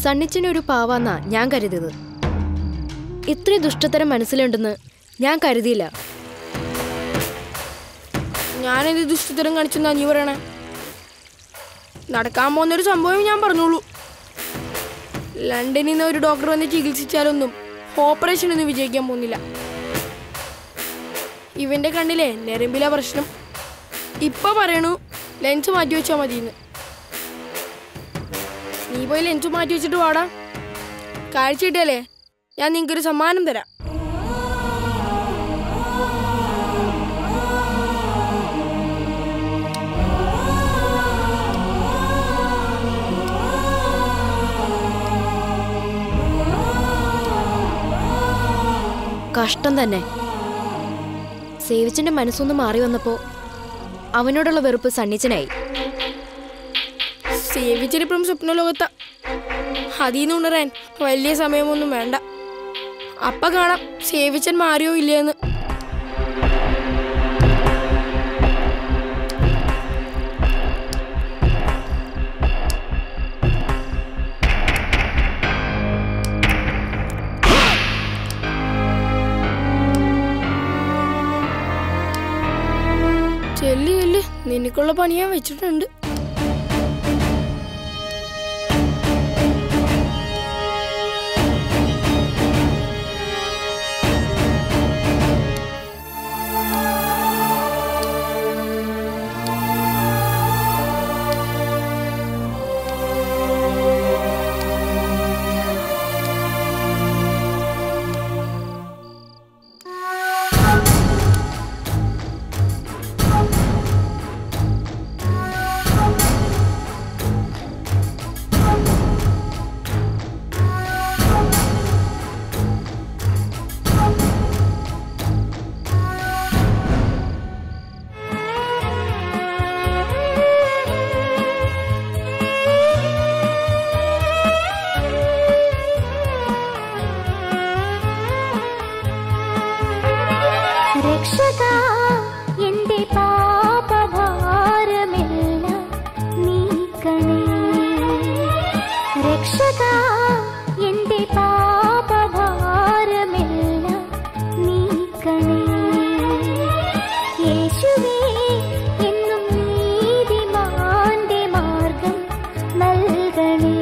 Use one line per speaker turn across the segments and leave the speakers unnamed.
സണ്ണിച്ചനെ ഒരു പാവാന്നാ ഞാൻ കരുതിയത് ഇത്രയും ദുഷ്ടതരം മനസ്സിലുണ്ടെന്ന് ഞാൻ കരുതിയില്ല
ഞാനെന്ത് ദുഷ്ടത്തരം കാണിച്ചെന്നാ നീ പറയണേ നടക്കാൻ പോകുന്നൊരു സംഭവം ഞാൻ പറഞ്ഞോളൂ ലണ്ടനിൽ നിന്ന് ഒരു ഡോക്ടർ വന്ന് ചികിത്സിച്ചാലൊന്നും ഓപ്പറേഷൻ ഒന്നും വിജയിക്കാൻ പോകുന്നില്ല ഇവന്റെ കണ്ണിലെ ഞരമ്പില പ്രശ്നം ഇപ്പൊ പറയണു ലെൻസ് മാറ്റി വെച്ചാൽ മതിയെന്ന് നീ പോയി ലെൻസ് മാറ്റി വെച്ചിട്ട് വാടാ കാഴ്ച കിട്ടിയാലേ ഞാൻ നിങ്ങൾക്കൊരു സമ്മാനം തരാം
കഷ്ടം തന്നെ സേവിച്ചന്റെ മനസ്സൊന്ന് മാറി വന്നപ്പോ അവനോടുള്ള വെറുപ്പ് സണ്ണിച്ചനായി
സേവിച്ചിരിപ്പം സ്വപ്നലോകത്ത അതിന്ന് ഉണരാൻ വലിയ സമയമൊന്നും വേണ്ട അപ്പ കാണാം സേവിച്ചൻ മാറിയോ ഇല്ലയെന്ന് ചെല്ലി ചെല്ലി നിനക്കുള്ള പണി ഞാൻ വെച്ചിട്ടുണ്ട്
രക്ഷക എന്റെ പാപഭാരമെല്ലാം നീക്കണേ രക്ഷക എന്റെ പാപഭാരമെല്ലാം നീക്കണേ യേശുവേ എന്നും നീതിമാന്റെ മാർഗം നൽകണേ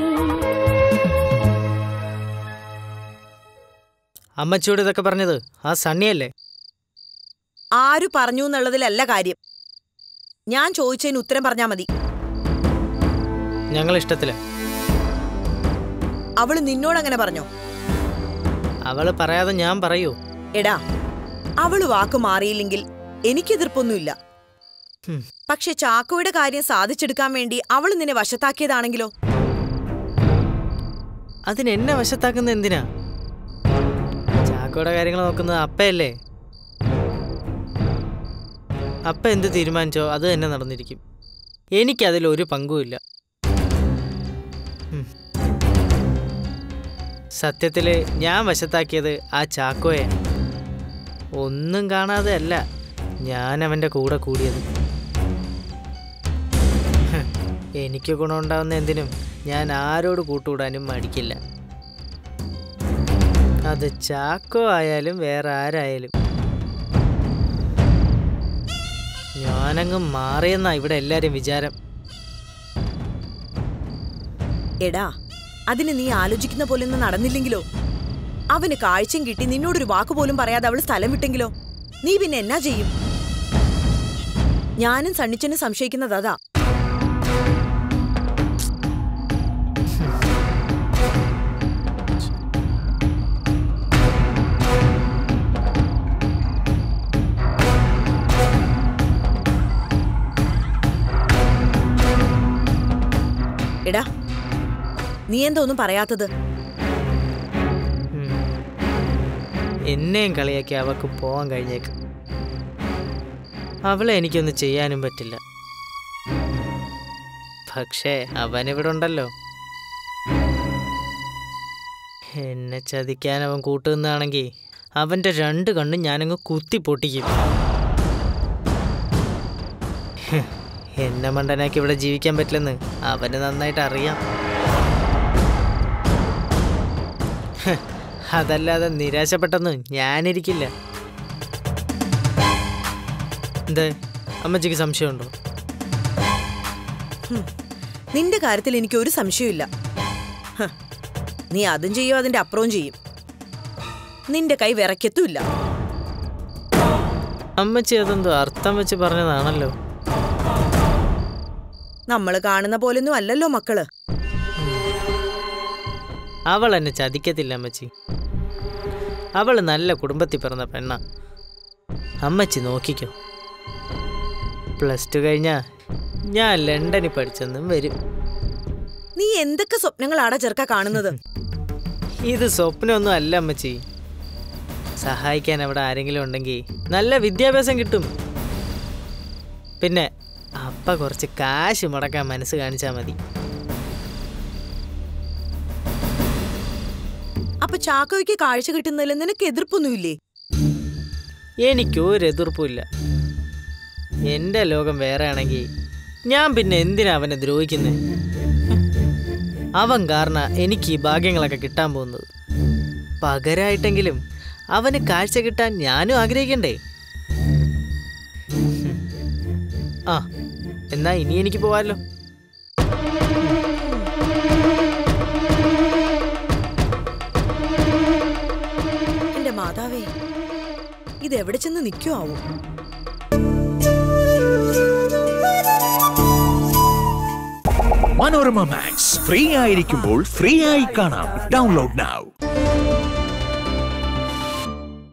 അമ്മച്ചിയോട് ഇതൊക്കെ പറഞ്ഞത് ആ സണ്ണിയല്ലേ
ആരു പറഞ്ഞു എന്നുള്ളതിലല്ല കാര്യം ഞാൻ ചോദിച്ചതിന് ഉത്തരം പറഞ്ഞാ മതി
ഞങ്ങൾ ഇഷ്ടത്തില്
അവള് നിന്നോടങ്ങനെ പറഞ്ഞോ
അവള് പറയാതെ ഞാൻ പറയൂ
എടാ അവള് വാക്ക് മാറിയില്ലെങ്കിൽ എനിക്കെതിർപ്പൊന്നുമില്ല
ഹും.
പക്ഷെ ചാക്കോയുടെ കാര്യം സാധിച്ചെടുക്കാൻ വേണ്ടി അവള് നിന്നെ വശത്താക്കിയതാണെങ്കിലോ
അതിന് എന്നെ വശത്താക്കുന്ന എന്തിനാ ചാക്കോയുടെ കാര്യങ്ങൾ നോക്കുന്നത് അപ്പയല്ലേ അപ്പ എന്ത് തീരുമാനിച്ചോ അത് തന്നെ നടന്നിരിക്കും എനിക്കതിൽ ഒരു പങ്കുമില്ല ഉം. സത്യത്തില് ഞാൻ വശത്താക്കിയത് ആ ചാക്കോയെ ഒന്നും കാണാതെ അല്ല ഞാൻ അവൻ്റെ കൂടെ കൂടിയത് ഹ്, എനിക്ക് ഗുണമുണ്ടാവുന്ന എന്തിനും ഞാൻ ആരോട് കൂട്ടുകൂടാനും മടിക്കില്ല അത് ചാക്കോ ആയാലും വേറെ ആരായാലും ഞാനങ്ങ് മാറിയെന്നാ ഇവിടെ എല്ലാരും വിചാരം
എടാ അതിന് നീ ആലോചിക്കുന്ന പോലൊന്നും നടന്നില്ലെങ്കിലോ അവന് കാഴ്ചയും കിട്ടി നിന്നോടൊരു വാക്ക് പോലും പറയാതെ അവള് സ്ഥലം വിട്ടെങ്കിലോ നീ പിന്നെ എന്നാ ചെയ്യും ഞാനും സണ്ണിച്ചനും സംശയിക്കുന്നത് അതാ എടാ നീ എന്താ ഒന്നും പറയാത്തത്
ഉം. എന്നെയും കളിയാക്കി അവക്ക് പോവാൻ കഴിഞ്ഞേക്കും അവളെ എനിക്കൊന്നും ചെയ്യാനും പറ്റില്ല പക്ഷേ അവനിവിടെ ഉണ്ടല്ലോ എന്നെ ചതിക്കാൻ അവൻ കൂട്ടുന്നതാണെങ്കിൽ അവൻ്റെ രണ്ട് കണ്ണും ഞാനങ്ങ് കുത്തി പൊട്ടിക്കും ഹ്, എന്നെ മണ്ടനാക്കി ഇവിടെ ജീവിക്കാൻ പറ്റില്ലെന്ന് അവന് നന്നായിട്ട് അറിയാം ഹ്, അതല്ലാതെ നിരാശപ്പെട്ടെന്ന് ഞാനിരിക്കില്ല എന്തേ അമ്മച്ചിക്ക് സംശയമുണ്ടോ
നിന്റെ കാര്യത്തിൽ എനിക്ക് ഒരു സംശയമില്ല ഹ്, നീ അതും ചെയ്യും അതിന്റെ അപ്പുറവും ചെയ്യും നിന്റെ കൈ വിറയ്ക്കത്തുമില്ല
അമ്മച്ചി അതെന്തോ അർത്ഥം വെച്ച് പറഞ്ഞതാണല്ലോ
നമ്മൾ കാണുന്ന പോലൊന്നും അല്ലല്ലോ മക്കള്
അവൾ എന്നെ ചതിക്കത്തില്ല അമ്മച്ചി അവൾ നല്ല കുടുംബത്തിൽ പിറന്ന പെണ്ണ അമ്മച്ചി നോക്കിക്കോ പ്ലസ് ടു കഴിഞ്ഞാ ഞാൻ ലണ്ടനിൽ പഠിച്ചെന്നും വരും
നീ എന്തൊക്കെ സ്വപ്നങ്ങളാടാ ചെറുക്ക കാണുന്നത്
ഇത് സ്വപ്നമൊന്നും അല്ല അമ്മച്ചി സഹായിക്കാൻ അവിടെ ആരെങ്കിലും ഉണ്ടെങ്കിൽ നല്ല വിദ്യാഭ്യാസം കിട്ടും പിന്നെ അപ്പ കുറച്ച് കാശ് മുടക്കാൻ മനസ്സ് കാണിച്ചാൽ മതി
അപ്പൊ ചാക്കോയ്ക്ക് കാഴ്ച കിട്ടുന്നതിൽ നിനക്ക് എതിർപ്പൊന്നുമില്ലേ
എനിക്കൊരു എതിർപ്പുമില്ല എൻ്റെ ലോകം വേറെ ആണെങ്കിൽ ഞാൻ പിന്നെ എന്തിനാ അവനെ ദ്രോഹിക്കുന്നത് അവൻ കാരണം എനിക്ക് ഈ ഭാഗ്യങ്ങളൊക്കെ കിട്ടാൻ പോകുന്നത് പകരമായിട്ടെങ്കിലും അവന് കാഴ്ച കിട്ടാൻ ഞാനും ആഗ്രഹിക്കണ്ടേ ഹും. ആ എന്നാ ഇനി എനിക്ക് പോവാലോ
എന്റെ മാതാവേ ഇത് എവിടെ ചെന്ന് നിൽക്കോ ആവും
മനോരമ മാക്സ് ഫ്രീ ആയിരിക്കുമ്പോൾ ഫ്രീ ആയി കാണാം ഡൗൺലോഡ് now